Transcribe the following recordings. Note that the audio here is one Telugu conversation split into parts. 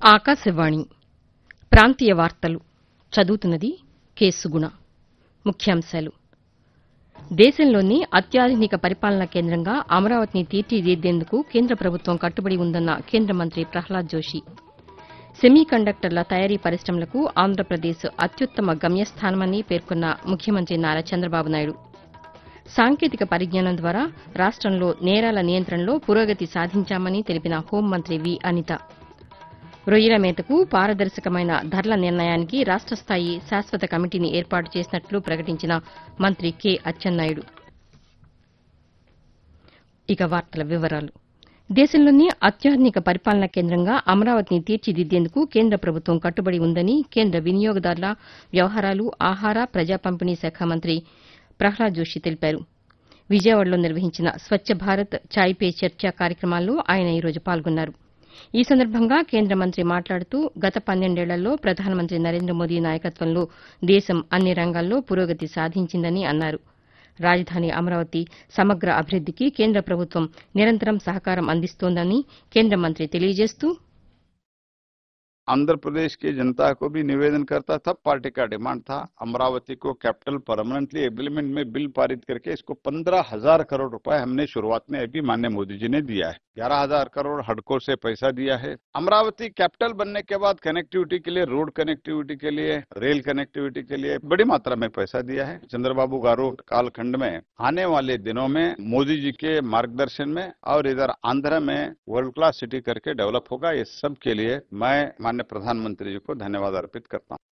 ఆకాశవాణి ప్రాంతీయ వార్తలు చదువుతున్నది కె సుగుణ ముఖ్యాంశాలు దేశంలోని అత్యాధునిక పరిపాలనా కేంద్రంగా అమరావతిని తీర్చిదిద్దేందుకు కేంద్ర ప్రభుత్వం కట్టుబడి ఉందన్న కేంద్ర మంత్రి ప్రహ్లాద్ జోషి సెమీ కండక్టర్ల తయారీ పరిశ్రమలకు ఆంధ్రప్రదేశ్ అత్యుత్తమ గమ్యస్థానమని పేర్కొన్న ముఖ్యమంత్రి నారా చంద్రబాబు నాయుడు సాంకేతిక పరిజ్ఞానం ద్వారా రాష్టంలో నేరాల నియంత్రణలో పురోగతి సాధించామని తెలిపిన హోంమంత్రి వి అనిత రొయ్యల మేతకు పారదర్శకమైన ధరల నిర్ణయానికి రాష్ట స్థాయి శాశ్వత కమిటీని ఏర్పాటు చేసినట్లు ప్రకటించిన మంత్రి కె అచ్చెన్నాయుడు ఇక వార్తల వివరాలు దేశంలోని అత్యాధునిక పరిపాలనా కేంద్రంగా అమరావతిని తీర్చిదిద్దేందుకు కేంద్ర ప్రభుత్వం కట్టుబడి ఉందని కేంద్ర వినియోగదారుల వ్యవహారాలు ఆహార ప్రజా పంపిణీ శాఖ మంత్రి ప్రహ్లాద్ జోషి తెలిపారు విజయవాడలో నిర్వహించిన స్వచ్ఛ భారత్ చాయ్ పే చర్చ కార్యక్రమాల్లో ఆయన ఈ రోజు పాల్గొన్నారు ఈ సందర్భంగా కేంద్ర మంత్రి మాట్లాడుతూ గత పన్నెండేళ్లలో ప్రధానమంత్రి నరేంద్ర మోదీ నాయకత్వంలో దేశం అన్ని రంగాల్లో పురోగతి సాధించిందని అన్నారు రాజధాని అమరావతి సమగ్ర అభివృద్దికి కేంద్ర ప్రభుత్వం నిరంతరం సహకారం అందిస్తోందని కేంద్ర మంత్రి తెలియజేస్తూ आंध्र प्रदेश की जनता को भी निवेदन करता था पार्टी का डिमांड था अमरावती को कैपिटल परमानेंटली एग्रीमेंट में बिल पारित करके इसको पंद्रह हजार करोड़ रुपए हमने शुरुआत में अभी माननीय मोदी जी ने दिया है ग्यारह हजार करोड़ हडको से पैसा दिया है अमरावती कैपिटल बनने के बाद कनेक्टिविटी के लिए रोड कनेक्टिविटी के लिए रेल कनेक्टिविटी के लिए बड़ी मात्रा में पैसा दिया है चंद्रबाबू गारू कालखंड में आने वाले दिनों में मोदी जी के मार्गदर्शन में और इधर आंध्र में वर्ल्ड क्लास सिटी करके डेवलप होगा ये सब के लिए मैं माननीय प्रधानमंत्री जी को धन्यवाद अर्पित करता हूँ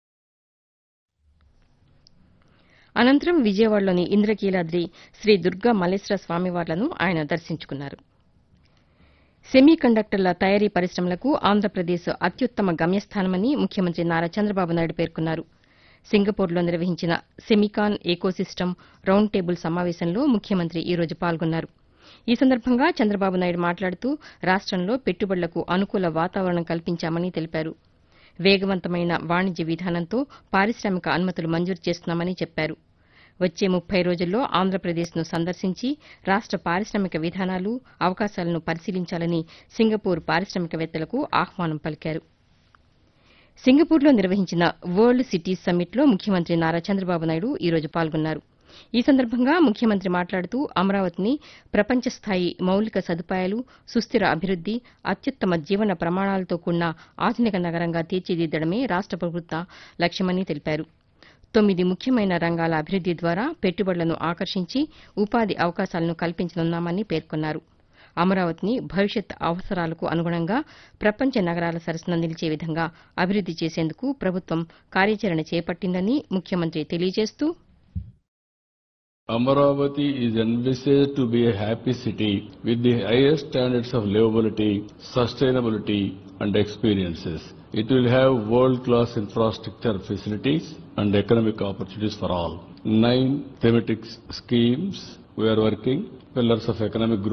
అనంతరం విజయవాడలోని ఇంద్రకీలాద్రి శ్రీ దుర్గా మల్లేశ్వర స్వామివార్లను ఆయన దర్శించుకున్నారు సెమీ కండక్టర్ల తయారీ పరిశ్రమలకు ఆంధ్రప్రదేశ్ అత్యుత్తమ గమ్యస్థానమని ముఖ్యమంత్రి నారా చంద్రబాబు నాయుడు పేర్కొన్నారు సింగపూర్లో నిర్వహించిన సెమికాన్ ఏకోసిస్టమ్ రౌండ్ టేబుల్ సమావేశంలో ముఖ్యమంత్రి ఈ రోజు పాల్గొన్నారు ఈ సందర్భంగా చంద్రబాబు నాయుడు మాట్లాడుతూ రాష్టంలో పెట్టుబడులకు అనుకూల వాతావరణం కల్పించామని తెలిపారు వేగవంతమైన వాణిజ్య విధానంతో పారిశ్రామిక అనుమతులు మంజూరు చేస్తున్నామని చెప్పారు వచ్చే ముప్పై రోజుల్లో ఆంధ్రప్రదేశ్ను సందర్శించి రాష్ట పారిశ్రామిక విధానాలు అవకాశాలను పరిశీలించాలని సింగపూర్ పారిశ్రామికవేత్తలకు ఆహ్వానం పలికారు సింగపూర్లో నిర్వహించిన వరల్డ్ సిటీస్ సమ్మిట్లో ముఖ్యమంత్రి నారా చంద్రబాబు నాయుడు ఈ రోజు పాల్గొన్నారు ఈ సందర్భంగా ముఖ్యమంత్రి మాట్లాడుతూ అమరావతిని ప్రపంచ స్థాయి మౌలిక సదుపాయాలు సుస్థిర అభివృద్ది అత్యుత్తమ జీవన ప్రమాణాలతో కూడిన ఆధునిక నగరంగా తీర్చిదిద్దడమే రాష్ట ప్రభుత్వ లక్ష్యమని తెలిపారు తొమ్మిది ముఖ్యమైన రంగాల అభివృద్ది ద్వారా పెట్టుబడులను ఆకర్షించి ఉపాధి అవకాశాలను కల్పించనున్నామని పేర్కొన్నారు అమరావతిని భవిష్యత్ అవసరాలకు అనుగుణంగా ప్రపంచ నగరాల సరసన నిలిచే విధంగా అభివృద్ది చేసేందుకు ప్రభుత్వం కార్యాచరణ చేపట్టిందని ముఖ్యమంత్రి తెలియజేస్తూ Amaravati is envisaged to be a happy city with the highest standards of livability, sustainability and experiences. It will have world-class infrastructure facilities and economic opportunities for all. Nine thematic schemes we are working, pillars of economic growth